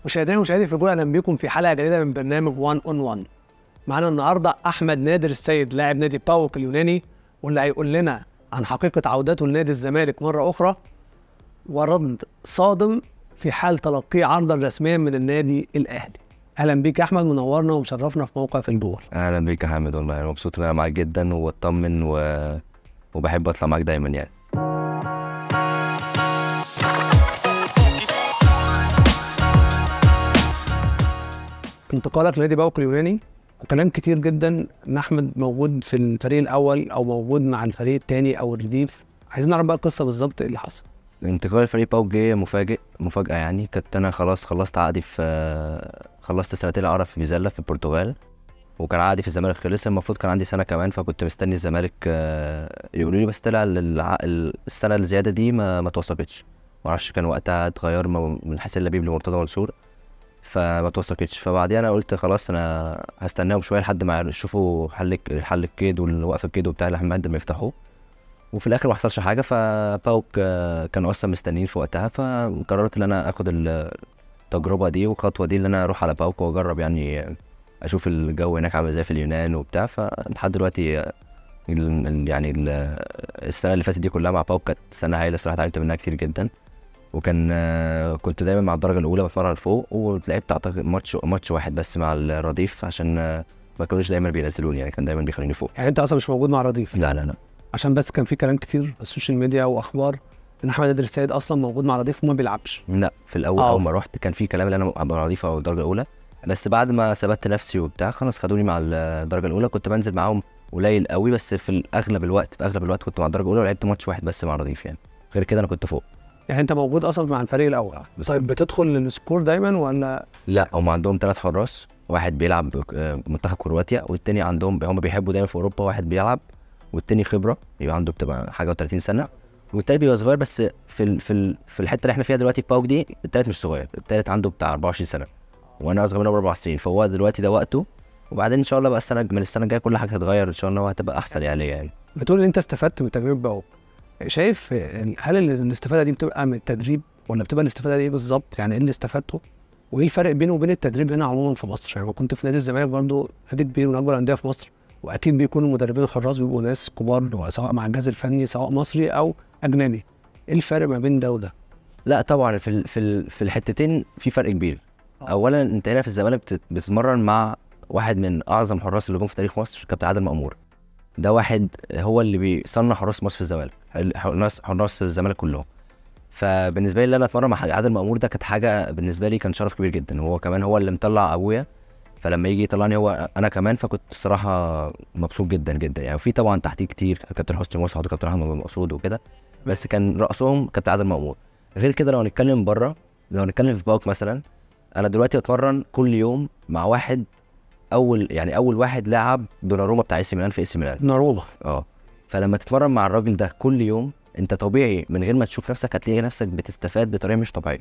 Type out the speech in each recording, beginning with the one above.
مشاهدينا ومشاهدي في جول اهلا بيكم في حلقه جديده من برنامج 1 اون 1 معانا النهارده احمد نادر السيد لاعب نادي باوك اليوناني واللي هيقول لنا عن حقيقه عودته لنادي الزمالك مره اخرى ورد صادم في حال تلقيه عرضا رسميا من النادي الاهلي اهلا بيك يا احمد منورنا ومشرفنا في موقع في الجول اهلا بيك يا حامد والله انا مبسوط ان انا معاك جدا واطمن و... وبحب اطلع معاك دايما يعني انتقالك لنادي باوك اليوناني وكلام كتير جدا ان احمد موجود في الفريق الاول او موجود مع الفريق الثاني او الرديف عايزين نعرف بقى القصه بالظبط ايه اللي حصل انتقال الفريق باوك جه مفاجئ مفاجأة يعني كنت انا خلاص خلصت عقدي في خلصت سنتين اعاره في ميزيلا في البرتغال وكان عقدي في الزمالك خلص المفروض كان عندي سنة كمان فكنت مستني الزمالك آه، يقولوا لي بس طلع الع- السنة الزيادة دي ما ما توثقتش معرفش كان وقتها اتغير م- من حسين لبيب لمرتضى منصور فما توثقتش فبعديها انا قلت خلاص انا هستناهم شويه لحد ما يشوفوا حل حل الكيد والوقف الكيد وبتاع لحد ما يفتحوه وفي الاخر ما حصلش حاجه فباوك آه، كانوا اصلا مستنيين في وقتها فقررت ان انا اخد التجربه دي والخطوه دي ان انا اروح على باوك واجرب يعني اشوف الجو هناك عامل ازاي في اليونان وبتاع فلحد دلوقتي آه، ال- ال- يعني ال- السنه اللي فاتت دي كلها مع باوك كانت سنه هايله صراحه اتعلمت منها كتير جدا وكان آه، كنت دايما مع الدرجه الاولى بتمرن فوق ولعبت اعتقد ماتش ماتش واحد بس مع الرديف عشان آه، ما كانوش دايما بينزلوني يعني كان دايما بيخليني فوق يعني انت اصلا مش موجود مع رديف لا لا لا عشان بس كان في كلام كتير على السوشيال ميديا واخبار ان احمد نادر السيد اصلا موجود مع رديف وما بيلعبش لا في الاول آه. اول ما رحت كان في كلام ان انا ابقى رديف او الدرجه الاولى بس بعد ما ثبت نفسي وبتاع خلاص خدوني مع الدرجه الاولى كنت بنزل معاهم قليل قوي بس في اغلب الوقت في اغلب الوقت كنت مع الدرجه الاولى ولعبت ماتش واحد بس مع رديف يعني غير كده انا كنت فوق يعني انت موجود اصلا مع الفريق الاول بس طيب بتدخل للسكور دايما ولا لا هم عندهم ثلاث حراس واحد بيلعب آه، منتخب كرواتيا والتاني عندهم هم بيحبوا دايما في اوروبا واحد بيلعب والتاني خبره يبقى عنده بتبقى حاجه و30 سنه والتالت بيبقى صغير بس في ال في ال في الحته اللي احنا فيها دلوقتي في باوك دي التالت مش صغير التالت عنده بتاع 24 سنه وانا اصغر منه باربع سنين فهو دلوقتي ده وقته وبعدين ان شاء الله بقى السنه من السنه الجايه كل حاجه هتتغير ان شاء الله وهتبقى احسن يعني يعني بتقول ان انت استفدت من تجربه باوك شايف هل ال- الاستفاده دي بتبقى من التدريب ولا بتبقى الاستفاده دي إيه بالظبط يعني ايه اللي استفدته وايه الفرق بينه وبين التدريب هنا عموما في مصر يعني كنت في نادي الزمالك برضه نادي كبير من اكبر الانديه في مصر واكيد بيكونوا المدربين الحراس بيبقوا ناس كبار سواء مع الجهاز الفني سواء مصري او اجنبي ايه الفرق ما بين ده وده لا طبعا في ال- في ال- في الحتتين في فرق كبير آه. اولا انت هنا في الزمالك بتت- بتتمرن مع واحد من اعظم حراس اللي جم في تاريخ مصر كابتن عادل مأمور ده واحد هو اللي بيصنع حراس مصر في الزمالك ال- حراس حراس الزمالك كلهم فبالنسبه لي ان انا اتمرن مع عادل مأمور ده كانت حاجه بالنسبه لي كان شرف كبير جدا وهو كمان هو اللي مطلع ابويا فلما يجي يطلعني هو انا كمان فكنت الصراحه مبسوط جدا جدا يعني في طبعا تحتيه كتير كابتن حسني مصعد وكابتن احمد بن مسعود وكده بس كان راسهم كابتن عادل مأمور غير كده لو هنتكلم بره لو هنتكلم في باوك مثلا انا دلوقتي بتمرن كل يوم مع واحد اول يعني اول واحد لاعب دوناروما بتاع اي سي ميلان في اي سي ميلان ناروما اه فلما تتمرن مع الراجل ده كل يوم انت طبيعي من غير ما تشوف نفسك هتلاقي نفسك بتستفاد بطريقه مش طبيعيه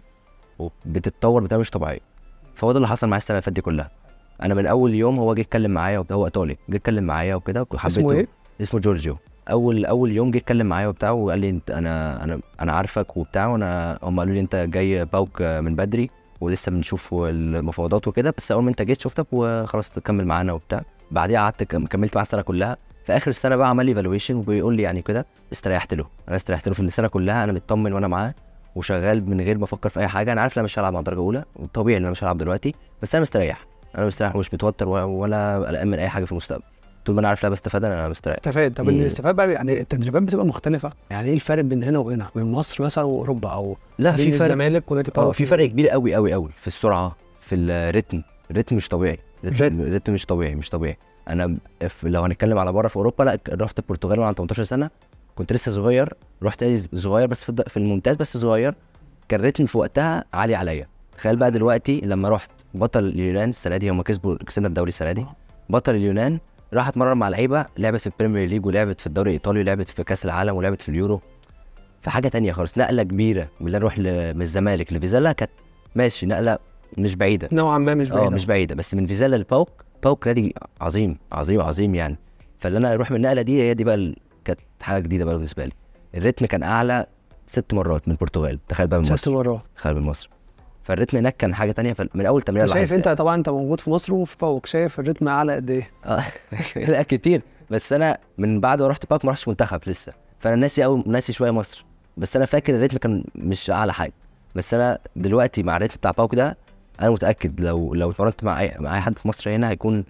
وبتتطور بطريقه مش طبيعيه فهو ده اللي حصل معايا السنه اللي فاتت دي كلها انا من اول يوم هو جه يتكلم معايا وبتاع هو ايطالي جه يتكلم معايا وكده وحبيته اسمه ايه؟ اسمه جورجيو اول اول يوم جه يتكلم معايا وبتاع وقال لي انت انا انا انا عارفك وبتاع وانا هم قالوا لي انت جاي باوك من بدري ولسه بنشوف المفاوضات وكده بس اول ما انت جيت شفتك وخلاص تكمل معانا وبتاع بعديها قعدت كم- كملت معاه السنه كلها في اخر السنه بقى عمل لي ايفالويشن وبيقول لي يعني كده استريحت له انا استريحت له في السنه كلها انا مطمن وانا معاه وشغال من غير ما افكر في اي حاجه انا عارف ان انا مش هلعب مع الدرجه الاولى طبيعي ان انا مش هلعب دلوقتي بس انا مستريح انا مستريح ومش متوتر ولا- ولا قلقان من اي حاجه في المستقبل طول ما انا عارف لا بستفاد انا مستريح استفاد طب مم. الاستفاد بقى يعني التدريبات بتبقى مختلفه يعني ايه الفرق بين هنا وهنا بين مصر مثلا واوروبا او لا بين في فرق الزمالك ونادي اه باوك في فرق كبير قوي قوي قوي في السرعه في الريتم الريتم مش طبيعي الريتم. الريتم الريتم مش طبيعي مش طبيعي انا في لو هنتكلم على بره في اوروبا لا رحت البرتغال وانا 18 سنه كنت لسه صغير رحت نادي صغير بس في الد- في الممتاز بس صغير كان الريتم في وقتها عالي عليا تخيل بقى دلوقتي لما رحت بطل اليونان السنه دي هم كسبوا كسبنا الدوري السنه دي بطل اليونان راح اتمرن مع لعيبه لعبت في البريمير ليج ولعبت في الدوري الايطالي ولعبت في كاس العالم ولعبت في اليورو في حاجه تانية خالص نقله كبيره بالله نروح ل- من الزمالك لفيزالا كانت ماشي نقله مش بعيده نوعا ما مش اه بعيد مش بعيده بس من فيزالا لباوك باوك نادي عظيم عظيم عظيم يعني فاللي انا اروح من النقله دي هي دي بقى ال- كانت حاجه جديده بقى بالنسبه لي الريتم كان اعلى ست مرات من البرتغال تخيل بقى من ست مصر مرات تخيل من مصر فالريتم هناك كان حاجه تانية فمن اول تمرين انت شايف انت طبعا انت موجود في مصر وفي باوك شايف الريتم اعلى قد ايه؟ آه، لا كتير بس انا من بعد ما رحت باك ما رحتش منتخب لسه فانا ناسي قوي ناسي شويه مصر بس انا فاكر الريتم كان مش اعلى حاجه بس انا دلوقتي مع الريتم بتاع باوك ده انا متاكد لو لو اتمرنت مع اي مع اي حد في مصر هنا هيكون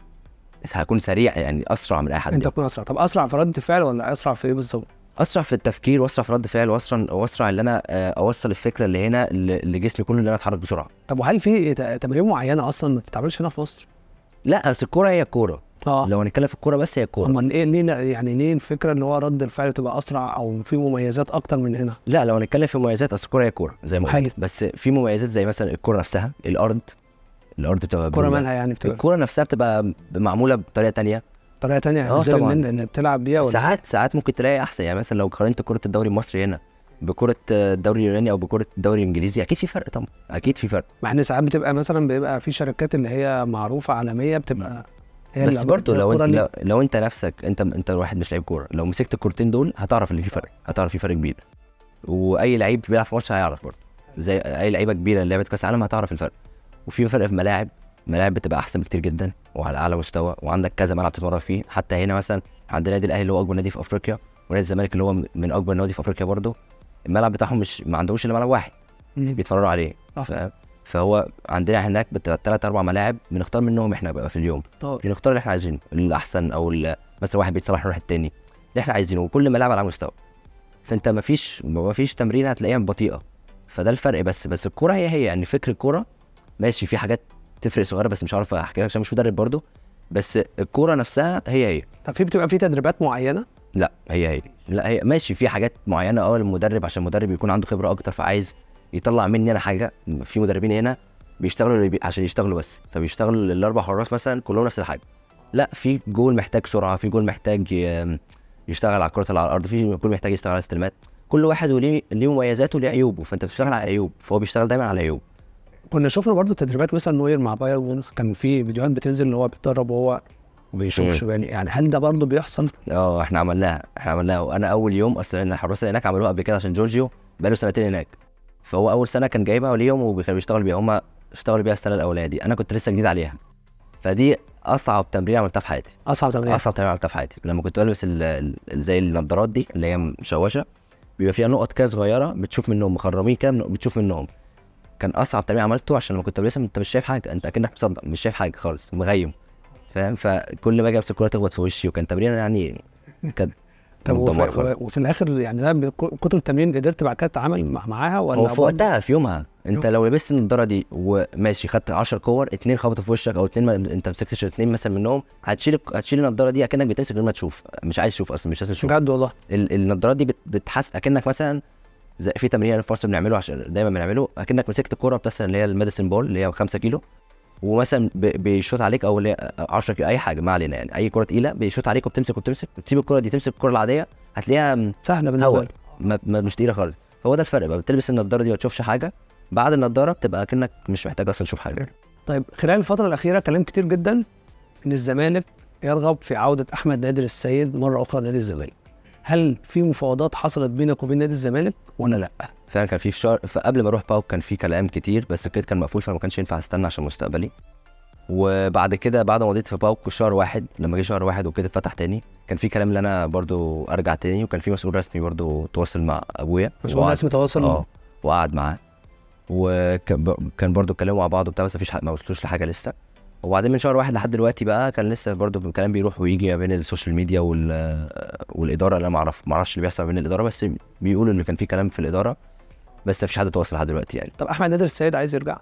هيكون سريع يعني اسرع من اي حد انت تكون اسرع طب اسرع في رد فعل ولا اسرع في ايه بالظبط؟ اسرع في التفكير واسرع في رد فعل واسرع واسرع اللي انا آه، اوصل الفكره اللي هنا ل- لجسمي كله اللي انا اتحرك بسرعه طب وهل في ت- تمارين معينه اصلا ما بتتعملش هنا في مصر؟ لا اصل الكوره هي الكوره اه لو هنتكلم في الكوره بس هي الكوره امال ايه ليه يعني ليه الفكره ان هو رد الفعل تبقى اسرع او في مميزات اكتر من هنا؟ لا لو هنتكلم في مميزات اصل الكوره هي كوره زي ما حلو. قلت بس في مميزات زي مثلا الكوره نفسها الارض الارض بتبقى الكوره برودة. مالها يعني بتبقى الكوره نفسها بتبقى معموله بطريقه تانية طريقه تانية يعني آه غير طبعاً. ان ان بتلعب بيها ولا ساعات ساعات ممكن تلاقي احسن يعني مثلا لو قارنت كره الدوري المصري هنا بكره الدوري اليوناني او بكره الدوري الانجليزي اكيد في فرق طبعا اكيد في فرق مع ان ساعات بتبقى مثلا بيبقى في شركات اللي هي معروفه عالميه بتبقى هي بس اللي برضه لو الكرة انت اللي- لو, لو انت نفسك انت انت واحد مش لعيب كوره لو مسكت الكورتين دول هتعرف اللي في فرق هتعرف في فرق كبير واي لعيب بيلعب في مصر هيعرف برضه زي اي لعيبه كبيره اللي لعبت كاس عالم هتعرف الفرق وفي فرق في ملاعب ملاعب بتبقى احسن بكتير جدا وعلى اعلى مستوى وعندك كذا ملعب تتمرن فيه حتى هنا مثلا عندنا النادي الاهلي اللي هو اكبر نادي في افريقيا ونادي الزمالك اللي هو من اكبر نوادي في افريقيا برضه الملعب بتاعهم مش ما عندهمش الا ملعب واحد مم. بيتفرجوا عليه صح. ف... فهو عندنا هناك بتبقى ثلاث اربع ملاعب بنختار منهم احنا بقى في اليوم طب بنختار اللي احنا عايزينه الاحسن او ال- مثلا واحد بيتصلح يروح التاني اللي احنا عايزينه وكل ملاعب على مستوى فانت مفيش مفيش تمرين هتلاقيها بطيئه فده الفرق بس بس الكوره هي هي يعني فكر الكوره ماشي في حاجات تفرق صغيره بس مش عارف احكي لك عشان مش مدرب برضو بس الكوره نفسها هي هي طب في بتبقى في تدريبات معينه لا هي هي لا هي ماشي في حاجات معينه اه المدرب عشان المدرب يكون عنده خبره اكتر فعايز يطلع مني انا حاجه في مدربين هنا بيشتغلوا اللي بي... عشان يشتغلوا بس فبيشتغلوا الاربع حراس مثلا كلهم نفس الحاجه لا في جول محتاج سرعه في جول محتاج ي... يشتغل على الكرات اللي على الارض في جول محتاج يشتغل على الاستلامات كل واحد وليه ليه مميزاته وليه عيوبه فانت بتشتغل على عيوب فهو بيشتغل دايما على عيوب كنا شفنا برضو تدريبات مثلا نوير مع بايرن ميونخ كان في فيديوهات بتنزل اللي هو بيتدرب وهو ما بيشوفش يعني يعني هل ده برضو بيحصل؟ اه احنا عملناها احنا عملناها وانا اول يوم اصلا إن الحراس اللي هناك عملوها قبل كده عشان جورجيو بقاله سنتين هناك فهو اول سنه كان جايبها ليهم وكانوا بيشتغلوا بيها هم اشتغلوا بيها السنه الاولانيه دي انا كنت لسه جديد عليها فدي اصعب تمرين عملتها في حياتي اصعب تمرين اصعب تمرين عملتها في حياتي لما كنت بلبس ال- ال- زي النضارات دي اللي هي مشوشه بيبقى فيها نقط كده صغيره بتشوف منهم مخرمين كده من- بتشوف منهم كان اصعب تمرين عملته عشان لما كنت بلبسها انت مش شايف حاجه انت اكنك مصدق مش شايف حاجه خالص مغيم فاهم فكل ما اجي امسك الكوره تخبط في وشي وكان تمرين يعني كان طب كان وفي, دمار خالص. و- وفي الاخر يعني ده بك- كتر التمرين قدرت بعد كده تتعامل مع- معاها ولا هو في برضو- وقتها في يومها انت يوم. لو لبست النضاره دي وماشي خدت 10 كور اتنين خبطوا في وشك او اتنين ما انت مسكتش اتنين مثلا منهم هتشيل هتشيل النضاره دي اكنك بتمسك غير ما تشوف مش عايز تشوف اصلا مش لازم تشوف بجد والله ال- النضارات دي بت- بتحس اكنك مثلا زي في تمرين في مصر بنعمله عشان دايما بنعمله اكنك مسكت الكوره مثلا اللي هي الميديسن بول اللي هي 5 كيلو ومثلا ب- بيشوط عليك او اللي هي 10 كيلو اي حاجه ما علينا يعني اي كوره تقيله بيشوط عليك وبتمسك وبتمسك بتسيب الكوره دي تمسك الكوره العاديه هتلاقيها م- سهله بالنسبه هوا لي ما ما- مش تقيله خالص هو ده الفرق بقى بتلبس النضاره دي ما تشوفش حاجه بعد النضاره بتبقى كأنك مش محتاج اصلا تشوف حاجه طيب خلال الفتره الاخيره كلام كتير جدا ان الزمالك يرغب في عوده احمد نادر السيد مره اخرى نادي الزمالك هل في مفاوضات حصلت بينك وبين نادي الزمالك ولا لا؟ فعلا كان في في شهر فقبل ما اروح باوك كان في كلام كتير بس الكيت كان مقفول فما كانش ينفع استنى عشان مستقبلي وبعد كده بعد ما مضيت في باوك شهر واحد لما جه شهر واحد وكده اتفتح تاني كان في كلام ان انا برضو ارجع تاني وكان في مسؤول رسمي برضو تواصل مع ابويا مسؤول وقعد- رسمي تواصل اه وقعد معاه وكان ب- كان برضو اتكلموا مع بعض وبتاع بس مفيش حق ما وصلوش لحاجه لسه وبعدين من شهر واحد لحد دلوقتي بقى كان لسه برضو الكلام بيروح ويجي ما بين السوشيال ميديا وال والاداره انا ما اعرف ما اعرفش اللي بيحصل ما بين الاداره بس بيقولوا ان كان في كلام في الاداره بس مفيش حد تواصل لحد دلوقتي يعني طب احمد نادر السيد عايز يرجع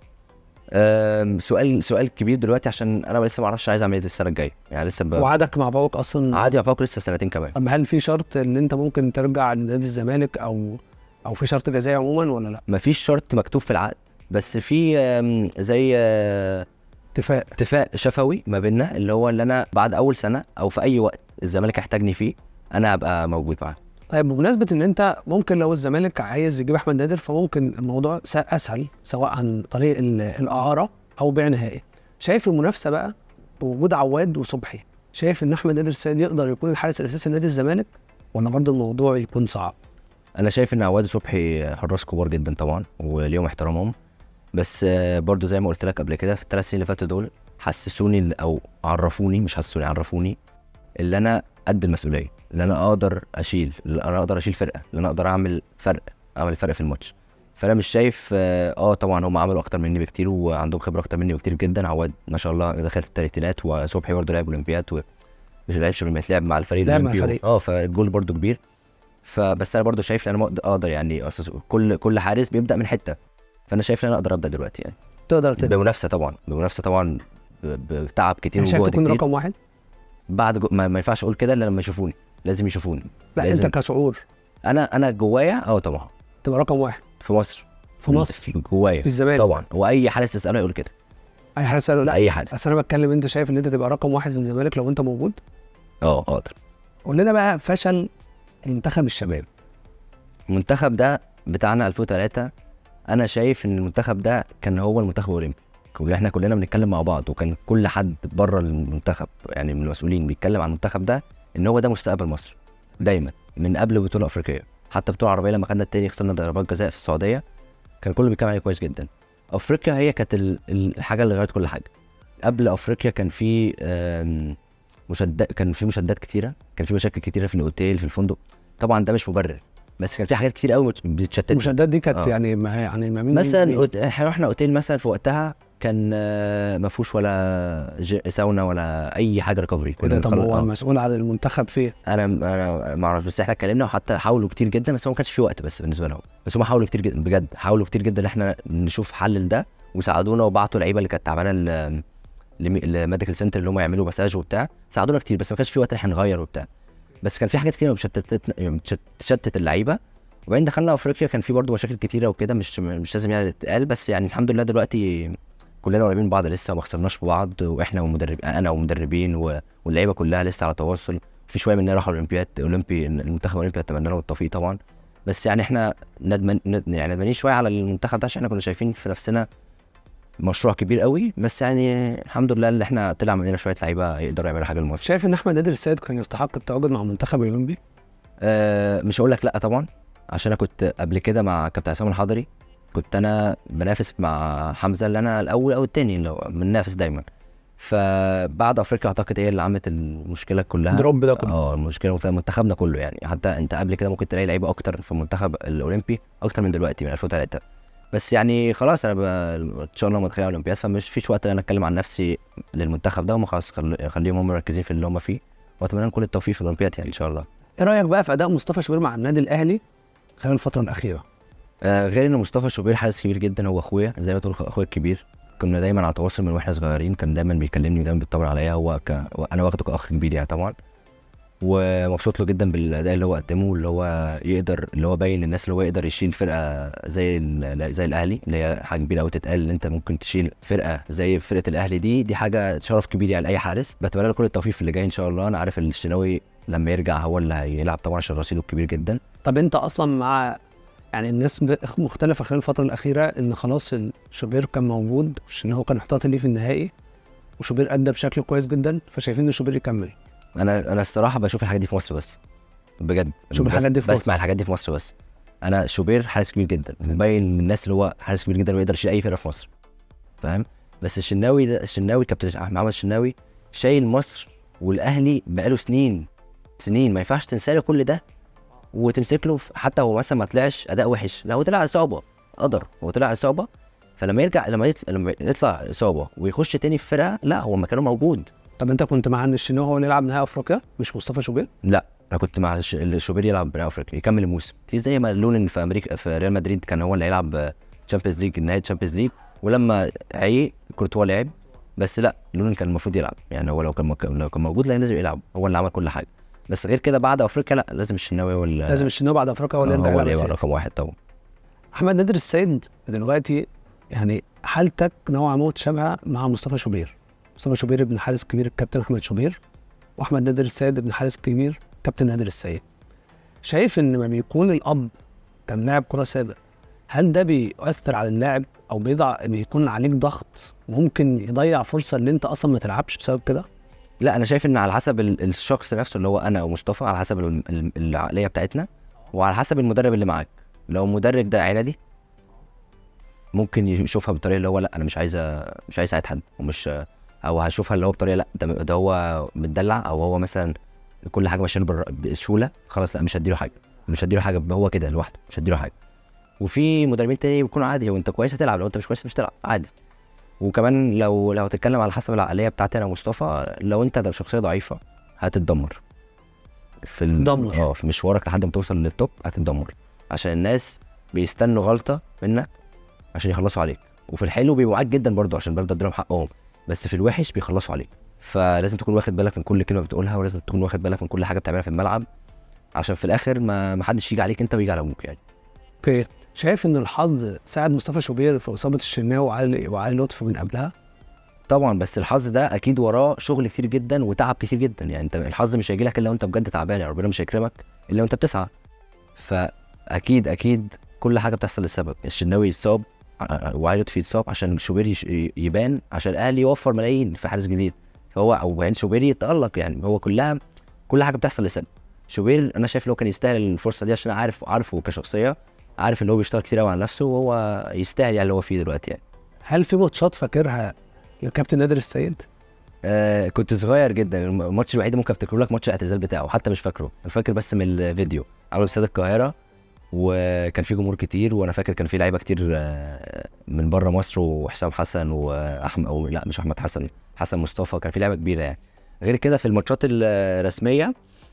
أم، سؤال سؤال كبير دلوقتي عشان انا لسه ما اعرفش عايز اعمل ايه السنه الجايه يعني لسه ب... وعدك مع باوك اصلا عادي افكر لسه سنتين كمان طب هل في شرط ان انت ممكن ترجع لنادي الزمالك او او في شرط جزائي عموما ولا لا؟ مفيش شرط مكتوب في العقد بس في أم، زي أه، اتفاق اتفاق شفوي ما بيننا اللي هو اللي انا بعد اول سنه او في اي وقت الزمالك يحتاجني فيه انا هبقى موجود معاه طيب بمناسبة إن أنت ممكن لو الزمالك عايز يجيب أحمد نادر فممكن الموضوع س- أسهل سواء عن طريق ال- الإعارة أو بيع نهائي. شايف المنافسة بقى بوجود عواد وصبحي، شايف إن أحمد نادر السيد يقدر يكون الحارس الأساسي لنادي الزمالك ولا برضه الموضوع يكون صعب؟ انا شايف ان عواد صبحي حراس كبار جدا طبعا وليهم احترامهم بس آه، برضو زي ما قلت لك قبل كده في الثلاث سنين اللي فاتوا دول حسسوني ال- او عرفوني مش حسسوني عرفوني اللي انا قد المسؤوليه اللي انا اقدر اشيل اللي انا اقدر اشيل فرقه اللي انا اقدر اعمل فرق اعمل فرق في الماتش فانا مش شايف اه آه، طبعا هم عملوا اكتر مني بكتير وعندهم خبره اكتر مني بكتير جدا عواد ما شاء الله داخل في الثلاثينات وصبحي برضه لعب اولمبياد و... مش لعبش اولمبياد لعب مع الفريق لعب مع الاولمبي الفريق. اه فالجول برضه كبير فبس انا برضه شايف ان انا مقد- اقدر يعني أساس كل كل حارس بيبدا من حته فانا شايف ان انا اقدر ابدا دلوقتي يعني تقدر تبقى بمنافسه طبعا بمنافسه طبعا ب- بتعب كتير يعني شايف وجهد تكون كتير رقم واحد بعد جو... ما, ما ينفعش اقول كده الا لما يشوفوني لازم يشوفوني لا لازم. انت كشعور انا انا جوايا اه طبعا تبقى رقم واحد في مصر في مصر جوايا في الزمالك طبعا واي حارس تساله يقول كده اي حد ساله لا اي حارس اصل انا بتكلم انت شايف ان انت تبقى رقم واحد في الزمالك لو انت موجود اه اقدر قول لنا بقى فشل منتخب الشباب المنتخب ده بتاعنا 2003 انا شايف ان المنتخب ده كان هو المنتخب الاولمبي كل- احنا كلنا بنتكلم مع بعض وكان كل حد بره المنتخب يعني من المسؤولين بيتكلم عن المنتخب ده ان هو ده مستقبل مصر دايما من قبل بطوله افريقيه حتى بطوله عربيه لما خدنا التاني خسرنا ضربات جزاء في السعوديه كان كله بيتكلم عليه كويس جدا افريقيا هي كانت ال- ال- الحاجه اللي غيرت كل حاجه قبل افريقيا كان في آم، مشدد كان في مشادات كتيره كان في مشاكل كتيره في الاوتيل في الفندق طبعا ده مش مبرر بس كان في حاجات كتير قوي بتشتت المشادات دي كانت آه. يعني ما هي يعني ما مين مثلا مين- أوت- احنا رحنا اوتيل مثلا في وقتها كان آه، ما فيهوش ولا ج- ساونا ولا اي حاجه ريكفري كده طب هو آه. المسؤول عن المنتخب فين؟ انا انا ما اعرفش بس احنا اتكلمنا وحتى حاولوا كتير جدا بس هو ما كانش في وقت بس بالنسبه لهم بس هم حاولوا كتير جدا بجد حاولوا كتير جدا ان احنا نشوف حل لده وساعدونا وبعتوا لعيبه اللي كانت تعبانه ل- لمي- لميديكال سنتر اللي هم يعملوا مساج وبتاع ساعدونا كتير بس ما كانش في وقت ان احنا نغير وبتاع بس كان في حاجات كتير بتشتت تشتت اللعيبه وبعدين دخلنا افريقيا كان في برضه مشاكل كتيره وكده مش مش لازم يعني تتقال بس يعني الحمد لله دلوقتي كلنا قريبين من بعض لسه ما خسرناش ببعض واحنا ومدرب انا ومدربين و- واللعيبه كلها لسه على تواصل في شويه مننا راحوا الاولمبياد اولمبي المنتخب الاولمبي اتمنى لهم التوفيق طبعا بس يعني احنا ندمان ند- يعني ندمانين شويه على المنتخب ده عشان احنا كنا شايفين في نفسنا مشروع كبير قوي بس يعني الحمد لله اللي احنا طلع مننا شويه لعيبه يقدروا يعملوا حاجه لمصر شايف ان احمد نادر السيد كان يستحق التواجد مع المنتخب الاولمبي؟ أه مش هقول لك لا طبعا عشان انا كنت قبل كده مع كابتن عصام الحضري كنت انا بنافس مع حمزه اللي انا الاول او التاني اللي هو بننافس دايما فبعد افريقيا اعتقد هي اللي عملت المشكله كلها دروب ده كله اه المشكله في منتخبنا كله يعني حتى انت قبل كده ممكن تلاقي لعيبه اكتر في المنتخب الاولمبي اكتر من دلوقتي من 2003 بس يعني خلاص انا ب... ان شاء الله متخيل اولمبياد فمش فيش وقت ان انا اتكلم عن نفسي للمنتخب ده وما خلاص خل... خليهم هم مركزين في اللي هم فيه واتمنى لهم كل التوفيق في الاولمبياد يعني ان شاء الله ايه رايك بقى في اداء مصطفى شوبير مع النادي الاهلي خلال الفتره الاخيره؟ آه غير ان مصطفى شوبير حارس كبير جدا هو اخويا زي ما تقول اخويا الكبير كنا دايما على تواصل من واحنا صغيرين كان دايما بيكلمني ودايما بيطمن عليا هو ك... انا واخده كاخ كبير يعني طبعا ومبسوط له جدا بالاداء اللي هو قدمه اللي هو يقدر اللي هو باين للناس اللي هو يقدر يشيل فرقه زي ال... زي الاهلي اللي هي حاجه كبيره قوي تتقال ان انت ممكن تشيل فرقه زي فرقه الاهلي دي دي حاجه شرف كبير يعني لاي حارس بتمنى له كل التوفيق في اللي جاي ان شاء الله انا عارف الشناوي لما يرجع هو اللي هيلعب طبعا عشان رصيده كبير جدا طب انت اصلا مع يعني الناس ب- مختلفه خلال الفتره الاخيره ان خلاص ال- شوبير كان موجود عشان هو كان احتياطي ليه في النهائي وشوبير ادى بشكل كويس جدا فشايفين ان شوبير يكمل انا انا الصراحه بشوف الحاجات دي في مصر بس بجد شوف بس- الحاجات دي في بسمع مصر. الحاجات دي في مصر بس انا شوبير حارس كبير جدا مبين للناس اللي هو حارس كبير جدا ويقدر يشيل اي فرقه في مصر فاهم بس الشناوي ده الشناوي كابتن محمد الشناوي شايل مصر والاهلي بقاله سنين سنين ما ينفعش تنسى له كل ده وتمسك له في- حتى هو مثلا ما طلعش اداء وحش لا هو طلع اصابه قدر هو طلع اصابه فلما يرجع لما يطلع لما يطلع اصابه ويخش تاني في فرقه لا هو مكانه موجود طب انت كنت مع ان الشناوي هو اللي يلعب نهائي افريقيا مش مصطفى شوبير لا انا كنت مع الش- الشوبير يلعب بناء افريقيا يكمل الموسم كتير زي ما لونن في امريكا في ريال مدريد كان هو اللي هيلعب تشامبيونز ليج نهائي تشامبيونز ليج ولما عي كورتوا لعب بس لا لونن كان المفروض يلعب يعني هو لو كان مك... لو كان موجود لا لازم يلعب هو اللي عمل كل حاجه بس غير كده بعد افريقيا لا لازم الشناوي هو اللي لازم الشناوي بعد افريقيا هو اللي آه، يرجع هو يلعب اللي يبقى أساسي. رقم واحد طبعا احمد نادر السيد دلوقتي يعني حالتك نوعا ما متشابهه مع مصطفى شوبير مصطفى شوبير ابن حارس كبير الكابتن احمد شوبير واحمد نادر السيد ابن حارس كبير كابتن نادر السيد شايف ان لما بيكون الاب كان لاعب كره سابق هل ده بيؤثر على اللاعب او بيضع بيكون عليك ضغط ممكن يضيع فرصه ان انت اصلا ما تلعبش بسبب كده لا انا شايف ان على حسب ال- الشخص نفسه اللي هو انا ومصطفى على حسب ال- ال- العقليه بتاعتنا وعلى حسب المدرب اللي معاك لو المدرب ده عنادي ممكن يشوفها بطريقه اللي هو لا انا مش عايز مش عايز اساعد حد ومش او هشوفها اللي هو بطريقه لا ده, ده هو متدلع او هو مثلا كل حاجه ماشيه له بالر- بسهوله خلاص لا مش هديله حاجه مش هديله حاجه هو كده لوحده مش هديله حاجه وفي مدربين تاني بيكونوا عادي هو انت كويس هتلعب لو انت مش كويس مش تلعب عادي وكمان لو لو هتتكلم على حسب العقليه بتاعتي انا ومصطفى لو انت ده شخصيه ضعيفه هتتدمر في ال... تدمر. اه في مشوارك لحد ما توصل للتوب هتتدمر عشان الناس بيستنوا غلطه منك عشان يخلصوا عليك وفي الحلو بيبقوا معاك جدا برضو عشان برضو اديلهم حقهم بس في الوحش بيخلصوا عليك فلازم تكون واخد بالك من كل كلمه بتقولها ولازم تكون واخد بالك من كل حاجه بتعملها في الملعب عشان في الاخر ما ما حدش يجي عليك انت ويجي على ابوك يعني اوكي شايف ان الحظ ساعد مصطفى شوبير في اصابه الشناوي وعلي وعلي لطفي من قبلها طبعا بس الحظ ده اكيد وراه شغل كتير جدا وتعب كتير جدا يعني انت الحظ مش هيجي لك الا وانت بجد تعبان يعني ربنا مش هيكرمك الا وانت بتسعى فاكيد اكيد كل حاجه بتحصل للسبب الشناوي يتصاب ع- وعلي لطفي يتصاب عشان شوبير يش- يبان عشان الاهلي يوفر ملايين في حارس جديد فهو او بعدين شوبير يتالق يعني هو كلها كل حاجه بتحصل لسبب شوبير انا شايف ان هو كان يستاهل الفرصه دي عشان عارف عارفه كشخصيه عارف ان هو بيشتغل كتير قوي على نفسه وهو يستاهل يعني اللي هو فيه دلوقتي يعني هل في ماتشات فاكرها للكابتن نادر السيد؟ آه كنت صغير جدا الماتش الوحيد اللي ممكن افتكره لك ماتش الاعتزال بتاعه حتى مش فاكره انا فاكر بس من الفيديو عملوا في استاد القاهره وكان في جمهور كتير وانا فاكر كان في لعيبه كتير آه، من بره مصر وحسام حسن واحمد او لا مش احمد حسن حسن مصطفى كان في لعيبه كبيره يعني غير كده في الماتشات الرسميه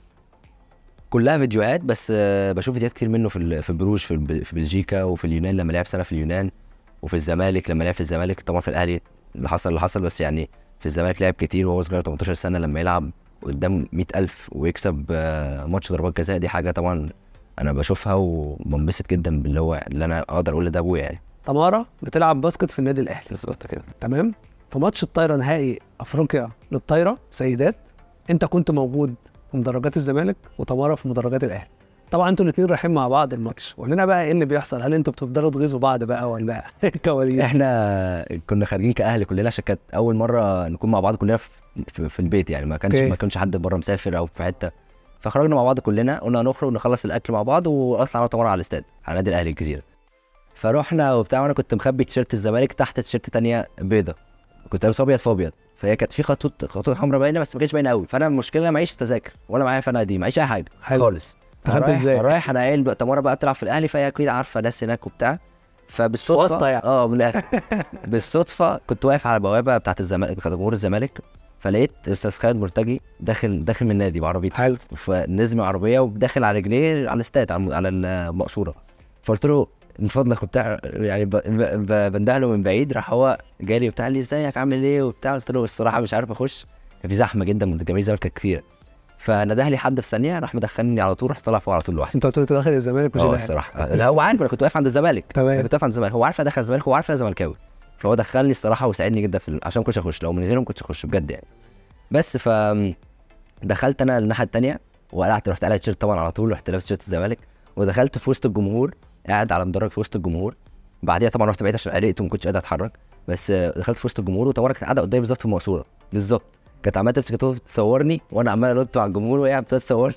كلها فيديوهات بس آه، بشوف فيديوهات كتير منه في ال- في بروج في الب- في بلجيكا وفي اليونان لما لعب سنه في اليونان وفي الزمالك لما لعب في الزمالك طبعا في الاهلي اللي حصل اللي حصل بس يعني في الزمالك لعب كتير وهو صغير 18 سنه لما يلعب قدام 100000 ويكسب آه، ماتش ضربات جزاء دي حاجه طبعا انا بشوفها وبنبسط جدا باللي هو اللي انا اقدر اقول ده ابويا يعني تمارا بتلعب باسكت في النادي الاهلي بالظبط كده تمام في ماتش الطايره نهائي افريقيا للطايره سيدات انت كنت موجود في مدرجات الزمالك وتمارا في مدرجات الاهلي طبعا انتوا الاثنين رايحين مع بعض الماتش قول لنا بقى ايه اللي بيحصل هل انتوا بتفضلوا تغيظوا بعض بقى ولا ايه الكواليس احنا كنا خارجين كاهل كلنا عشان كانت اول مره نكون مع بعض كلنا في, في, في البيت يعني ما كانش اوكي. ما كانش حد بره مسافر او في حته فخرجنا مع بعض كلنا قلنا هنخرج نخلص الاكل مع بعض واطلع انا وتمارا على الاستاد على نادي الاهلي الجزيره فروحنا وبتاع وانا كنت مخبي تيشيرت الزمالك تحت تيشيرت تانية بيضه كنت لابس ابيض في ابيض فهي كانت في خطوط خطوط حمراء باينه بس ما كانتش باينه قوي فانا المشكله أنا معيش تذاكر ولا معايا فنادق دي معيش اي حاجه حلو. خالص دخلت رايح ازاي؟ رايح انا قايل بقى تمارا بقى بتلعب في الاهلي فهي اكيد عارفه ناس هناك وبتاع فبالصدفه واسطة يعني. اه من الاخر بالصدفه كنت واقف على البوابه بتاعت الزمالك بتاعت جمهور الزمالك فلقيت استاذ خالد مرتجي داخل داخل من النادي بعربيته حلو فنزل من العربيه وداخل على رجليه على الاستاد على على المقصوره فقلت له من فضلك وبتاع يعني ب- ب- ب- بنده له من بعيد راح هو جالي وبتاع قال لي ازيك عامل ايه وبتاع قلت له الصراحه مش عارف اخش كان في زحمه جدا من جماهير الزمالك كانت كتير فنده لي حد في ثانيه راح مدخلني على طول رحت طالع فوق على طول لوحدي بس انت قلت له انت داخل الزمالك مش اه الاهلي الصراحه لا هو عارف انا كنت واقف عند الزمالك تمام. أنا كنت واقف عند الزمالك هو عارف انا داخل الزمالك هو عارف انا زملكاوي فهو دخلني الصراحه وساعدني جدا في ال- عشان ما كنتش اخش لو من غيره ما كنتش اخش بجد يعني بس ف دخلت انا الناحيه التانية وقلعت رحت قلعت تيشيرت طبعا على طول رحت لابس تيشيرت الزمالك ودخلت في وسط الجمهور قاعد على مدرج في وسط الجمهور بعديها طبعا رحت بعيد عشان قلقت وما كنتش قادر اتحرك بس آه، دخلت في وسط الجمهور وتمارا كانت قاعده قدامي بالظبط في المقصوره بالظبط كانت عماله تمسك التليفون تصورني وانا عمال انط على الجمهور وهي عماله تصورني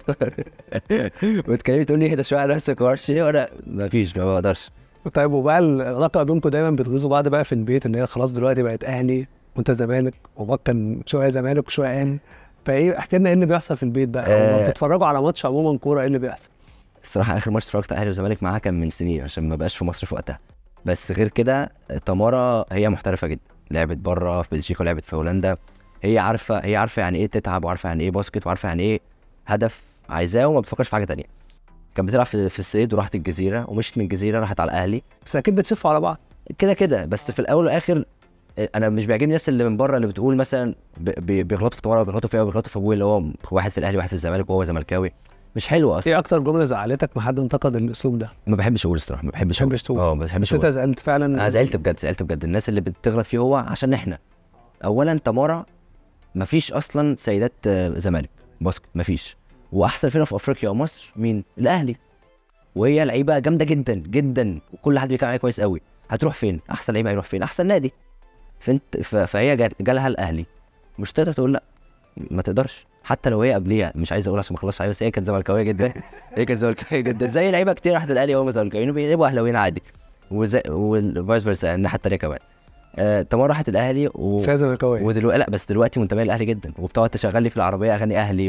وتكلمني تقول لي اهدى شويه على نفسك وما اعرفش ايه وانا ما فيش ما بقدرش طيب وبقى العلاقه بينكم دايما بتغيظوا بعض بقى في البيت ان هي خلاص دلوقتي بقت اهلي وانت زمالك وباباك كان شويه زمالك وشويه اهلي فايه احكي لنا ايه اللي بيحصل في البيت بقى او لما آه. بتتفرجوا على ماتش عموما كوره ايه اللي بيحصل الصراحه اخر ماتش اتفرجت على اهلي والزمالك معاها كان من سنين عشان ما بقاش في مصر في وقتها بس غير كده تمارا هي محترفه جدا لعبت بره في بلجيكا ولعبت في هولندا هي عارفه هي عارفه يعني ايه تتعب وعارفه يعني ايه باسكت وعارفه يعني ايه هدف عايزاه وما بتفكرش في حاجه تانية كانت بتلعب في, في الصعيد وراحت الجزيره ومشيت من الجزيره راحت على الاهلي بس اكيد بتسفوا على بعض كده كده بس في الاول والاخر انا مش بيعجبني الناس اللي من بره اللي بتقول مثلا ب- بي- بيغلطوا في تمارا وبيغلطوا فيها وبيغلطوا في ابويا اللي هو واحد في الاهلي وواحد في الزمالك وهو زملكاوي مش حلوه اصلا ايه اكتر جمله زعلتك ما حد انتقد الاسلوب ده ما بحبش اقول الصراحه ما بحبش ما بحبش تقول. اه ما بحبش بس انت اقول زعلت فعلا انا زعلت بجد زعلت بجد الناس اللي بتغلط فيه هو عشان احنا اولا تمارا ما فيش اصلا سيدات آه، زمالك باسكت ما فيش واحسن فرقه في افريقيا ومصر مين الاهلي وهي لعيبه جامده جدا جدا وكل حد بيتكلم عليها كويس قوي هتروح فين احسن لعيبه هيروح فين احسن نادي فانت ف- فهي جا- جالها الاهلي مش تقدر تقول لا ما تقدرش حتى لو هي قبليها مش عايز اقول عشان ما اخلصش عليها بس هي كانت زملكاويه جدا هي كانت زملكاويه جدا زي لعيبه كتير راحت الاهلي وهم زملكاويين وبيبقوا اهلاويين عادي وزي والفايس فيرسا الناحيه التانيه كمان آه تمام راحت الاهلي و... سيد زملكاويه ودلوقتي لا بس دلوقتي منتميه للاهلي جدا وبتقعد تشغل لي في العربيه اغاني اهلي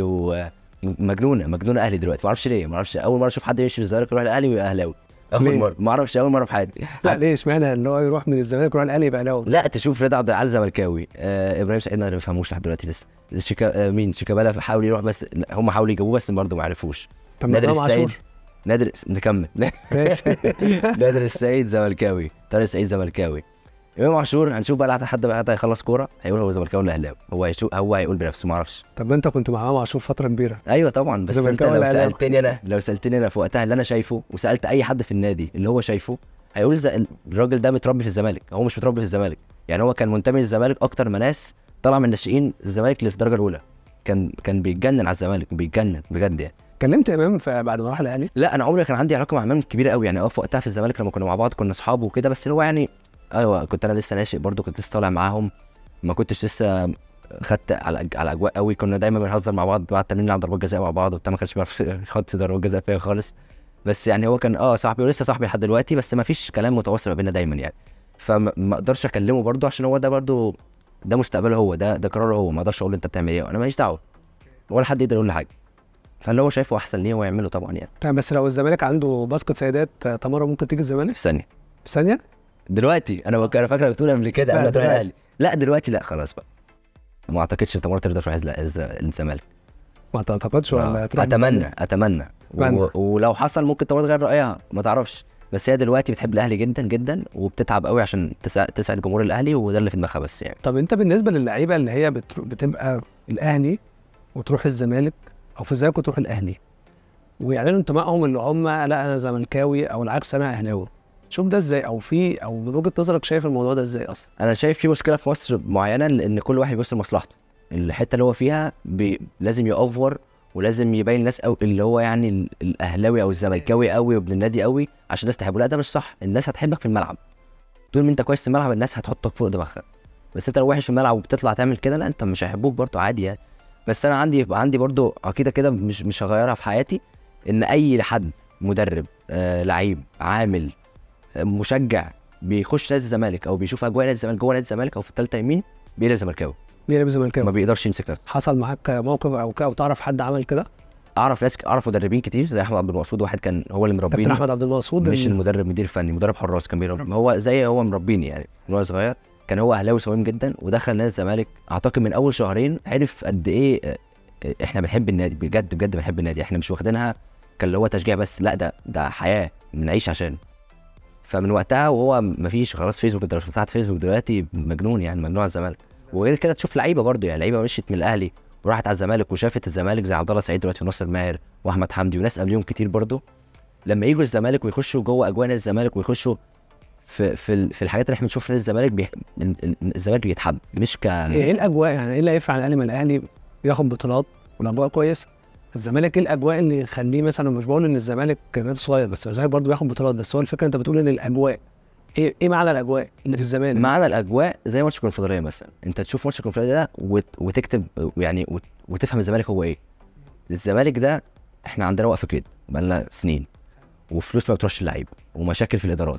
ومجنونه مجنونه اهلي دلوقتي ما اعرفش ليه ما اعرفش اول مره اشوف حد يمشي في الزمالك يروح الاهلي ويبقى اهلاوي اول ليه؟ مره ما اعرفش اول مره في حياتي لا ليه اشمعنى ان هو يروح من الزمالك يروح الاهلي يبقى اهلاوي لا تشوف رضا عبد العال زملكاوي آه ابراهيم سعيد ما بفهموش لحد دلوقتي لسه شيكا آه مين شيكابالا حاول يروح بس لا، هم حاولوا يجيبوه بس برضه ما عرفوش طب ما نادر امام السيد عاشور نادر نكمل ماشي نادر السيد زملكاوي طارق السعيد زملكاوي امام عاشور هنشوف بقى لحد بقى هيخلص كوره هيقول هو زملكاوي ولا اهلاوي هو هيشوف هو هيقول بنفسه ما اعرفش طب انت كنت مع امام عاشور فتره كبيره ايوه طبعا بس انت زملكاوي لو ولا أهلاوي؟ سالتني انا لو سالتني انا في وقتها اللي انا شايفه وسالت اي حد في النادي اللي هو شايفه هيقول ز- الراجل ده متربي في الزمالك هو مش متربي في الزمالك يعني هو كان منتمي للزمالك اكتر ما ناس طلع من ناشئين الزمالك اللي في الدرجه الاولى كان كان بيتجنن على الزمالك بيتجنن بجد يعني كلمت امام في- بعد ما راح الاهلي لا انا عمري كان عندي علاقه مع امام كبيره قوي يعني اه في وقتها في الزمالك لما كنا مع بعض كنا اصحاب وكده بس اللي هو يعني ايوه كنت انا لسه ناشئ برضو كنت لسه طالع معاهم ما كنتش لسه خدت على أج- على اجواء قوي كنا دايما بنهزر مع بعض بعد التمرين نلعب ضربات جزاء مع بعض وبتاع ما كانش بيعرف يحط ضربات جزاء فيا خالص بس يعني هو كان اه صاحبي ولسه صاحبي لحد دلوقتي بس ما فيش كلام متواصل ما بيننا دايما يعني فما ما اقدرش اكلمه برضو عشان هو ده برضو ده مستقبله هو ده ده قراره هو ما اقدرش اقول له انت بتعمل ايه انا ماليش دعوه ولا حد يقدر يقول لي حاجه فاللي هو شايفه احسن ليه هو يعمله طبعا يعني طيب بس لو الزمالك عنده باسكت سيدات آه، تمارا ممكن تيجي الزمالك في ثانيه في ثانيه دلوقتي انا بك- انا فاكر بتقول قبل كده لا، قبل ما تروح دلوقتي. الاهلي لا دلوقتي لا خلاص بقى ما اعتقدش تمر ترضى تروح الز- الز- الزمالك ما تعتقدش ولا آه، تروح اتمنى اتمنى أتمنى. و... ولو حصل ممكن تمر تغير رايها ما تعرفش بس هي دلوقتي بتحب الاهلي جدا جدا وبتتعب قوي عشان تسا... تسعد جمهور الاهلي وده اللي في دماغها بس يعني طب انت بالنسبه للعيبه اللي هي بتر... بتبقى في الاهلي وتروح الزمالك او في الزمالك وتروح الاهلي ويعلنوا انتمائهم اللي هم لا انا زملكاوي او العكس انا اهلاوي شوف ده ازاي او في او من وجهه نظرك شايف الموضوع ده ازاي اصلا انا شايف في مشكله في مصر معينه لان كل واحد بيبص لمصلحته الحته اللي هو فيها بي... لازم يأفور ولازم يبين الناس أو اللي هو يعني ال- الاهلاوي او الزملكاوي قوي وابن النادي قوي عشان الناس تحبه لا ده مش صح الناس هتحبك في الملعب طول ما انت كويس في الملعب الناس هتحطك فوق دماغها بس انت لو وحش في الملعب وبتطلع تعمل كده لا انت مش هيحبوك برضه عادي يعني بس انا عندي يبقى عندي برضه عقيده كده مش مش هغيرها في حياتي ان اي حد مدرب آه لعيب عامل آه مشجع بيخش نادي الزمالك او بيشوف اجواء نادي الزمالك جوه نادي الزمالك او في الثالثه يمين بيقلب زملكاوي مين اللي ما زملكاوي بيقدرش يمسك نفسه حصل معاك موقف او كده او تعرف حد عمل كده اعرف ناس اعرف مدربين كتير زي احمد عبد المقصود واحد كان هو اللي كابتن مربيني احمد عبد المقصود مش ال- المدرب مدير فني مدرب حراس كان بيربي هو زي هو مربيني يعني من هو صغير كان هو اهلاوي صميم جدا ودخل نادي الزمالك اعتقد من اول شهرين عرف قد ايه آه، آه، احنا بنحب النادي بجد بجد بنحب النادي احنا مش واخدينها كان اللي هو تشجيع بس لا ده ده حياه بنعيش عشان فمن وقتها وهو مفيش خلاص فيسبوك انت لو فتحت فيسبوك دلوقتي مجنون يعني مجنون على الزمالك وغير كده تشوف لعيبه برضو يعني لعيبه مشيت من الاهلي وراحت على الزمالك وشافت الزمالك زي عبد الله سعيد دلوقتي وناصر ماهر واحمد حمدي وناس قبليهم كتير برضو لما يجوا الزمالك ويخشوا جوه اجواء نادي الزمالك ويخشوا في في ال- في الحاجات اللي احنا بنشوفها في نادي الزمالك بيح... ال- ال- الزمالك بيتحب مش ك ايه الاجواء يعني ايه اللي هيفرق عن الاهلي ما الاهلي بياخد بطولات والاجواء كويسه الزمالك ايه الاجواء اللي يخليه مثلا مش بقول ان الزمالك نادي صغير بس الزمالك برضه بياخد بطولات بس هو الفكره انت بتقول ان الاجواء ايه ايه معنى الاجواء اللي في الزمالك معنى الاجواء زي ماتش الكونفدراليه مثلا انت تشوف ماتش الكونفدراليه ده وت... وتكتب يعني وت... وتفهم الزمالك هو ايه الزمالك ده احنا عندنا وقف كده بقالنا سنين وفلوس ما بتروحش اللعيبه ومشاكل في الادارات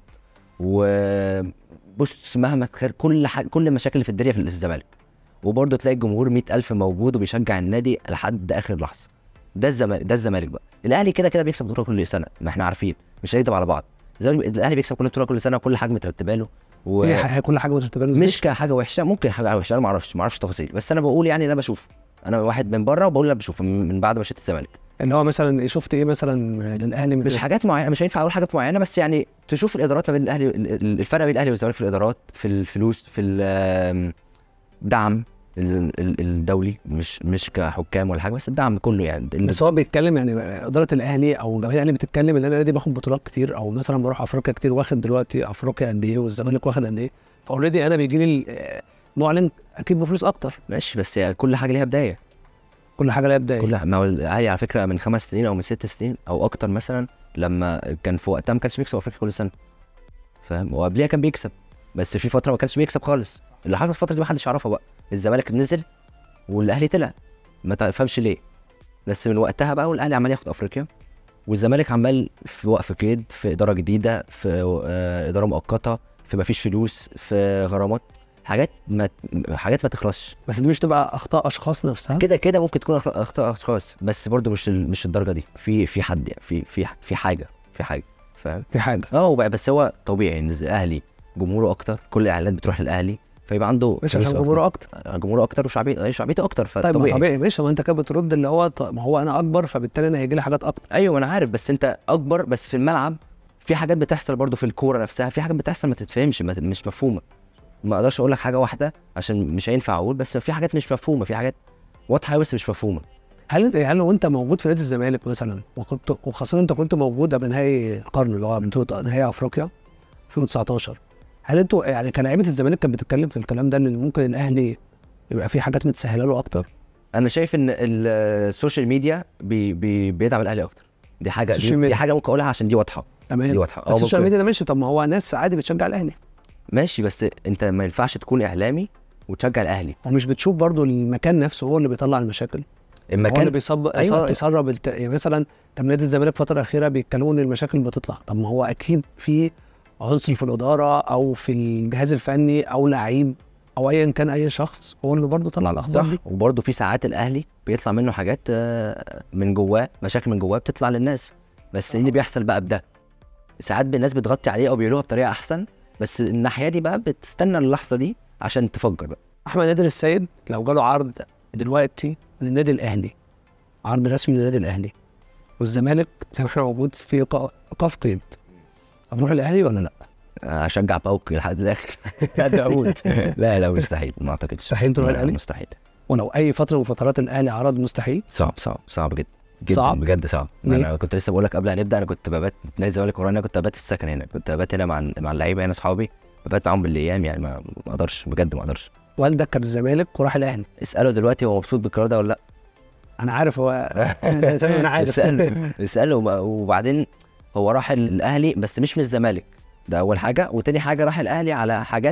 وبص مهما تخيل كل حاجه كل المشاكل اللي في الدنيا في الزمالك وبرضه تلاقي الجمهور مئة ألف موجود وبيشجع النادي لحد آخر لحظة ده الزمالك ده الزمالك بقى الأهلي كده كده بيكسب بطولة كل سنة ما احنا عارفين مش هنكدب على بعض الزمالك الأهلي بيكسب كل بطولة كل سنة وكل حاجة مترتبة له و... هي ح- كل حاجه مترتبه له إزاي؟ مش كحاجه وحشه ممكن حاجه وحشه انا ما اعرفش ما اعرفش تفاصيل بس انا بقول يعني اللي انا بشوفه انا واحد من بره وبقول اللي انا بشوفه من من بعد ما شفت الزمالك اللي هو مثلا شفت ايه مثلا للاهلي من مش حاجات معينه مش هينفع اقول حاجات معينه بس يعني تشوف الادارات ما بين الاهلي ال- ال- الفرق بين الاهلي والزمالك في الادارات في الفلوس في الدعم ال- ال- الدولي مش مش كحكام ولا حاجه بس الدعم كله يعني ال- بس هو بيتكلم يعني اداره الاهلي او جماهير الاهلي بتتكلم ان انا النادي باخد بطولات كتير او مثلا بروح افريقيا كتير واخد دلوقتي افريقيا قد ايه والزمالك واخد قد ايه فاوريدي انا بيجي لي ال- معلن اكيد بفلوس اكتر ماشي بس يعني كل حاجه ليها بدايه كل حاجه لها بدايه كل ما هو الاهلي على فكره من خمس سنين او من ست سنين او اكتر مثلا لما كان في وقتها ما كانش بيكسب افريقيا كل سنه فاهم وقبليها كان بيكسب بس في فتره ما كانش بيكسب خالص اللي حصل الفتره دي ما حدش يعرفها بقى الزمالك نزل والاهلي طلع ما تفهمش ليه بس من وقتها بقى والاهلي عمال ياخد افريقيا والزمالك عمال في وقف قيد في اداره جديده في آه، اداره مؤقته في مفيش فلوس في غرامات حاجات ما حاجات ما تخلصش بس دي مش تبقى اخطاء اشخاص نفسها كده كده ممكن تكون أخطاء- اخطاء اشخاص بس برضو مش ال- مش الدرجه دي في في حد يعني في في في حاجه في حاجه فاهم في حاجه اه وبقى- بس هو طبيعي ان الاهلي جمهوره اكتر كل الاعلانات بتروح للاهلي فيبقى عنده مش فلوس عشان أكتر. جمهوره اكتر جمهوره اكتر وشعبيه شعبيته اكتر طيب ما فطبيعي طبيعي ماشي ما انت كده بترد اللي هو ط- ما هو انا اكبر فبالتالي انا هيجي لي حاجات اكتر ايوه انا عارف بس انت اكبر بس في الملعب في حاجات بتحصل برضو في الكوره نفسها في حاجات بتحصل ما تتفهمش ما ت- مش مفهومه ما اقدرش اقول لك حاجه واحده عشان مش هينفع اقول بس في حاجات مش مفهومه في حاجات واضحه بس مش مفهومه هل انت هل لو انت موجود في نادي الزمالك مثلا وكنت وخاصه انت كنت موجود قبل نهائي القرن اللي هو بطوله نهائي افريقيا 2019 هل انتوا يعني كان لعيبه الزمالك كانت بتتكلم في الكلام ده ان ممكن الاهلي يبقى في حاجات متسهله له اكتر انا شايف ان ال- السوشيال ميديا بي بي بيدعم الاهلي اكتر دي حاجه السوشيال دي, ميديا. دي حاجه ممكن اقولها عشان دي واضحه دي تمام واضحه بس اه السوشيال ممكن- ميديا ده ماشي طب ما هو ناس عادي بتشجع الاهلي ماشي بس انت ما ينفعش تكون اعلامي وتشجع الاهلي ومش بتشوف برضو المكان نفسه هو اللي بيطلع المشاكل هو اللي المكان بيصب أيوة، يسرب, طب- يسرب الت... يعني مثلا طب نادي الزمالك الفتره الاخيره بيتكلموا ان المشاكل بتطلع طب ما هو اكيد في عنصر في الاداره او في الجهاز الفني او لعيب او ايا كان اي شخص هو اللي برضه طلع الاخبار صح دي وبرضه في ساعات الاهلي بيطلع منه حاجات آه، من جواه مشاكل من جواه بتطلع للناس بس ايه اللي بيحصل بقى بده ساعات الناس بتغطي عليه او بيقولوها بطريقه احسن بس الناحيه دي بقى بتستنى اللحظه دي عشان تفجر بقى احمد نادر السيد لو جاله عرض دلوقتي من النادي الاهلي عرض رسمي من النادي الاهلي والزمالك زي ما احنا موجود في إيقا- ايقاف قيد هتروح الاهلي ولا لا؟ آه، اشجع باوك لحد الاخر لا داوود لا لا مستحيل ما اعتقدش مستحيل تروح لا، الاهلي مستحيل ولو اي فتره من فترات الاهلي عرض مستحيل صعب صعب صعب جدا جدا صعب؟ بجد صعب ليه؟ انا كنت لسه بقول لك قبل ما نبدا انا كنت ببات نادي الزمالك ورانا كنت ببات في السكن هنا كنت ببات هنا مع مع اللعيبه هنا اصحابي ببات معاهم بالايام يعني ما ما اقدرش بجد ما اقدرش والدك كان الزمالك وراح الاهلي اساله دلوقتي هو مبسوط بالقرار ده ولا لا انا عارف هو انا عارف اساله اساله وب- وبعدين هو راح ال- الاهلي بس مش من الزمالك ده اول حاجه وتاني حاجه راح الاهلي على حاجات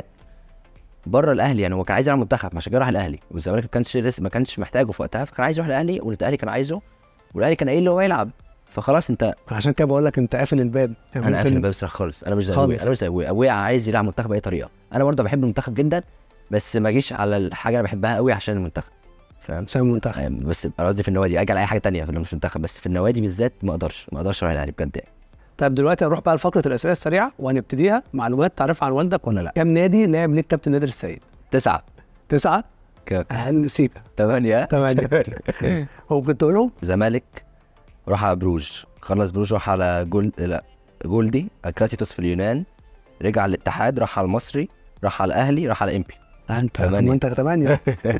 بره الاهلي يعني هو كان عايز يلعب منتخب عشان كده راح الاهلي والزمالك ما كانش لسه ما كانش محتاجه في وقتها فكان عايز يروح الاهلي والاهلي كان عايزه والاهلي كان قايل له هو يلعب فخلاص انت عشان كده بقول لك انت قافل الباب يعني انا قافل ممكن- الباب بصراحه خالص انا مش زي خالص. ابويا انا مش زي ابويا ابويا عايز يلعب منتخب باي طريقه انا برضه بحب المنتخب جدا بس ما اجيش على الحاجه اللي بحبها قوي عشان المنتخب فاهم بسبب المنتخب آه، بس أنا قصدي في النوادي اجي على اي حاجه تانية في اللي مش منتخب بس في النوادي بالذات ما اقدرش ما اقدرش اروح الاهلي بجد يعني طيب دلوقتي هنروح بقى لفقره الاسئله السريعه وهنبتديها معلومات تعرف عن والدك ولا لا كام نادي لعب ليك كابتن نادر السيد تسعه تسعه ك- اقل سيكا ثمانيه ثمانيه هو كنت تقولهم زمالك راح على بروج خلص بروج راح على جول لا جولدي اكراتيتوس في اليونان رجع على الاتحاد راح على المصري راح على الاهلي راح على امبي لا انت ثمانية. طب ما انت ثمانيه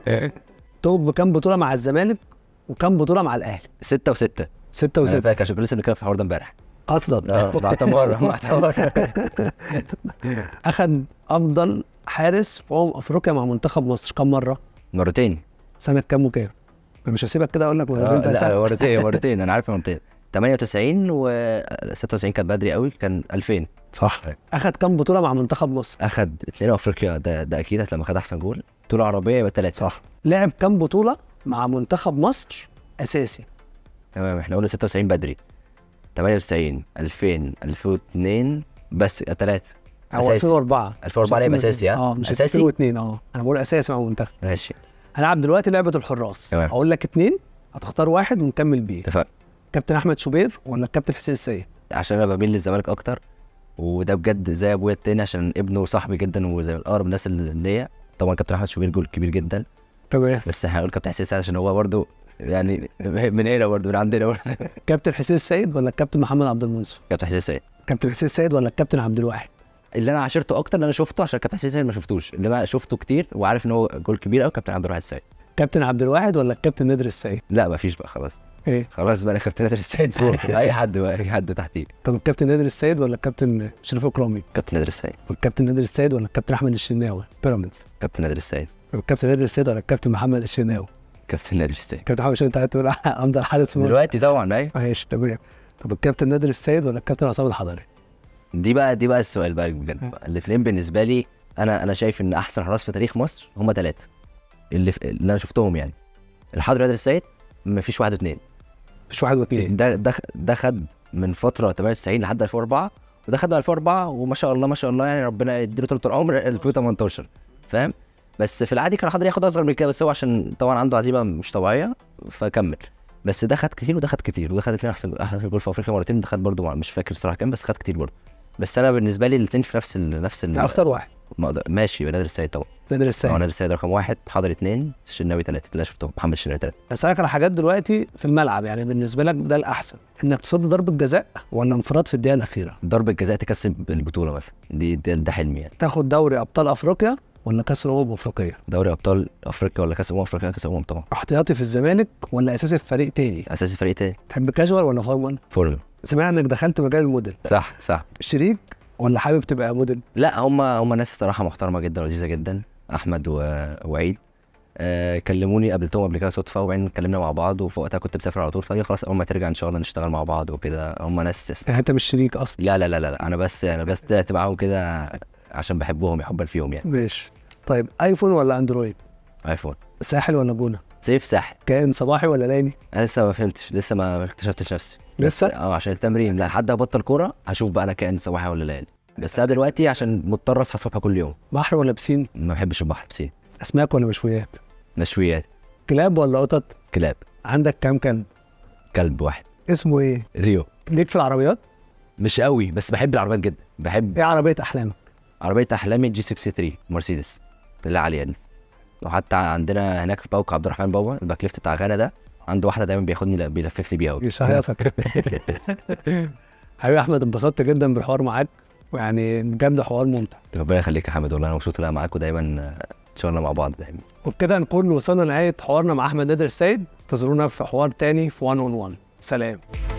توب بكام بطوله مع الزمالك وكام بطوله مع الاهلي ستة وستة ستة انا وستة فاكر عشان كنا لسه بنتكلم في الحوار ده امبارح اصلا اه مع تمارا مع تمارا اخذ افضل حارس في امم افريقيا مع منتخب مصر كم مره مرتين سنه كام وكام أنا مش هسيبك كده اقول لك آه مرتين لا لا مرتين مرتين انا عارف مرتين 98 و 96 كانت بدري قوي كان 2000 صح اخذ كام بطوله مع منتخب مصر اخد اثنين افريقيا ده ده اكيد لما خد احسن جول بطوله عربيه يبقى ثلاثه صح لعب كام بطوله مع منتخب مصر اساسي تمام احنا قلنا 96 بدري 98 2000 2002 بس ثلاثه او أساسي. 2004 2004 لعب مش اساسي ها اه مش اساسي 2002 اه انا بقول اساسي مع المنتخب ماشي هنلعب دلوقتي لعبه الحراس تمام. اقول لك اتنين هتختار واحد ونكمل بيه اتفقنا كابتن احمد شوبير ولا الكابتن حسين السيد عشان انا بميل للزمالك اكتر وده بجد زي ابويا التاني عشان ابنه صاحبي جدا وزي من اقرب الناس اللي ليا طبعا كابتن احمد شوبير جول كبير جدا تمام بس احنا هنقول كابتن حسين سعد عشان هو برضه يعني من هنا برضه من عندنا برضه كابتن حسين السيد ولا الكابتن محمد عبد المنصف كابتن حسين سعد كابتن حسين السيد ولا الكابتن عبد الواحد اللي انا عاشرته اكتر اللي انا شفته عشان كابتن حسين سعد ما شفتوش اللي انا شفته كتير وعارف ان هو جول كبير قوي كابتن عبد الواحد السعيد كابتن عبد الواحد ولا الكابتن نادر السيد لا ما فيش بقى خلاص ايه خلاص بقى انا كابتن نادر السعيد فوق اي حد بقى اي حد تحتيه طب الكابتن نادر السيد ولا الكابتن شريف اكرامي كابتن نادر السعيد والكابتن نادر السيد ولا الكابتن احمد الشناوي بيراميدز كابتن نادر السعيد طب الكابتن نادر السيد ولا الكابتن محمد الشناوي كابتن نادر السعيد كابتن محمد الشناوي انت هتقول افضل حارس مصر دلوقتي طبعا ايوه ماشي تمام طب الكابتن نادر السيد ولا الكابتن عصام الحضري دي بقى دي بقى السؤال بقى بجد الاثنين بالنسبه لي انا انا شايف ان احسن حراس في تاريخ مصر هم ثلاثه اللي في اللي انا شفتهم يعني الحضري نادر السيد ما فيش واحد واثنين مش واحد واثنين ده ده ده خد من فتره 98 لحد 2004 وده خده 2004 وما شاء الله ما شاء الله يعني ربنا يديله طول العمر 2018 فاهم بس في العادي كان حاضر ياخد اصغر من كده بس هو عشان طبعا عنده عزيمه مش طبيعيه فكمل بس ده خد كتير وده خد كتير وده خد اثنين احسن احسن جول في افريقيا مرتين ده خد برضه مش فاكر الصراحه كام بس خد كتير برضه بس انا بالنسبه لي الاثنين في نفس ال نفس ال اختار واحد ما أقدر- ماشي يبقى نادر السيد طبعا نادر اه السيد نادر السيد رقم واحد حاضر اثنين الشناوي ثلاثه اللي أنا شفتهم محمد الشناوي ثلاثه اسالك على حاجات دلوقتي في الملعب يعني بالنسبه لك ده الاحسن انك تصد ضربه جزاء ولا انفراد في الدقيقه الاخيره ضربه جزاء تكسب البطوله مثلا دي ده, ده حلمي يعني تاخد دوري ابطال افريقيا ولا كاس الامم الافريقيه دوري ابطال افريقيا ولا كاس امم افريقيا كاس امم طبعا احتياطي في الزمالك ولا اساسي في فريق تاني اساسي فريق تاني تحب كاجوال ولا فورمال فورمال سمعنا انك دخلت مجال الموديل صح صح شريك ولا حابب تبقى موديل لا هم هم ناس الصراحه محترمه جدا ولذيذه جدا احمد و... وعيد آه كلموني قابلتهم قبل كده صدفه وبعدين اتكلمنا مع بعض وفي وقتها كنت مسافر على طول فقال لي خلاص اول ما ترجع ان شاء الله نشتغل مع بعض وكده هم ناس يعني انت مش شريك اصلا لا لا لا لا لا، انا بس انا بس طلعت معاهم كده عشان بحبهم حبا فيهم يعني ماشي طيب ايفون ولا اندرويد ايفون ساحل ولا جونه سيف ساحل كائن صباحي ولا ليلي انا لسه ما فهمتش لسه ما اكتشفتش نفسي لسه؟ اه عشان التمرين لا لحد ابطل كوره هشوف بقى انا كائن صباحي ولا ليلي بس انا دلوقتي عشان مضطر اصحى الصبح كل يوم بحر ولا بسين ما بحبش البحر بسين اسماك ولا مشويات مشويات كلاب ولا قطط كلاب عندك كام كلب كلب واحد اسمه ايه ريو ليك في العربيات مش قوي بس بحب العربيات جدا بحب ايه عربيه احلامك عربيه احلامي جي 63 مرسيدس اللي عاليه دي وحتى عندنا هناك في باوك عبد الرحمن بابا الباك ليفت بتاع غانا ده عنده واحده دايما بياخدني بيلففني بيها قوي يشهيصك حبيبي احمد انبسطت جدا بالحوار معاك ويعني بجد حوار ممتع ربنا يخليك يا حامد والله انا مبسوط ان انا معاك ودايما آه، ان شاء الله مع بعض دايما وبكده نكون وصلنا لنهايه حوارنا مع احمد نادر السيد انتظرونا في حوار تاني في 1 اون 1 سلام